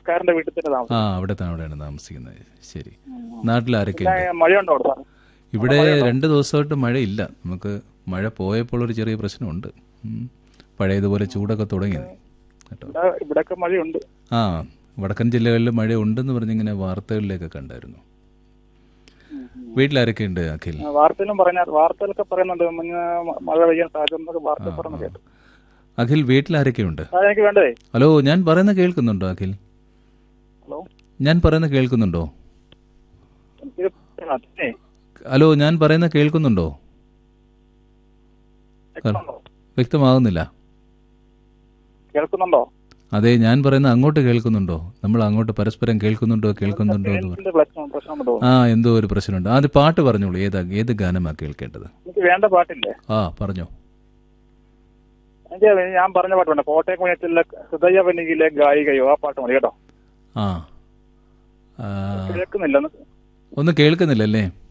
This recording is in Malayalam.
കടക്കാരന്റെ വീട്ടിൽ തന്നെ ആ താമസം അവിടെ തന്നെ അവിടെയാണ് താമസിക്കുന്നത് ശരി നാട്ടിൽ ആരൊക്കെ പിന്നെ ഉണ്ട് മഴയുണ്ടോ അവിടെ സാർ ഇവിടെ രണ്ട് ദിവസമായിട്ട് മഴയില്ല നമുക്ക് മഴ പോയപ്പോൾ ഒരു ചെറിയ പ്രശ്നമുണ്ട് ഉം. പഴയതുപോലെ ചൂടൊക്കെ തുടങ്ങി കേട്ടോ ഇവിടെ ഇവിടെയൊക്കെ മഴയുണ്ട് ആ വടക്കൻ ജില്ലകളിൽ മഴ ഉണ്ടെന്ന് പറഞ്ഞിങ്ങനെ വാർത്തകളിലേക്ക് കണ്ടായിരുന്നു വീട്ടിലാരൊക്കെ ഉണ്ട് അഖിൽ ആ, വാർത്തയിലും പറഞ്ഞ വാർത്തയിലൊക്കെ പറയുന്നുണ്ട് മഞ്ഞ മഴ പെയ്യാൻ സാധ്യത എന്നൊക്കെ വാർത്ത പറഞ്ഞു കേട്ടു അഖിൽ വീട്ടിലാരൊക്കെ ഉണ്ട് ആ എനിക്ക് വേണ്ടതേ ഹലോ ഞാൻ പറയുന്നത് കേൾക്കുന്നുണ്ടോ അഖിൽ ഹലോ ഞാൻ പറയുന്നത് കേൾക്കുന്നുണ്ടോ എനിക്ക് പിന്നെ ഹലോ ഞാൻ പറയുന്നത് കേൾക്കുന്നുണ്ടോ കേൾക്കുന്നുണ്ടോ? വ്യക്തമാകുന്നില്ല കേൾക്കുന്നുണ്ടോ അതെ ഞാൻ പറയുന്നത് അങ്ങോട്ട് കേൾക്കുന്നുണ്ടോ നമ്മൾ അങ്ങോട്ട് പരസ്പരം കേൾക്കുന്നുണ്ടോ കേൾക്കുന്നുണ്ടോ എന്ന് പറ റേഞ്ചിന്റെ പ്രശ്നം പ്രശ്നമുണ്ടോ ആ എന്തോ ഒരു പ്രശ്നമുണ്ട് ആദ്യം പാട്ട് പറഞ്ഞോളൂ ഏതാ ഏത് ഗാനമാ കേൾക്കേണ്ടത് എനിക്ക് വേണ്ട പാട്ടില്ലേ ആ പറഞ്ഞോ എനിക്ക് ഞാൻ പറഞ്ഞ പാട്ട് വേണ്ട കോട്ടയം കുഞ്ഞത്തിലെ ഹൃദയവനികിലെ ഗായികയോ ആ പാട്ട് മതി കേട്ടോ ആ ആ, കേൾക്കുന്നില്ല ഒന്ന് ഒന്നും കേൾക്കുന്നില്ലല്ലേ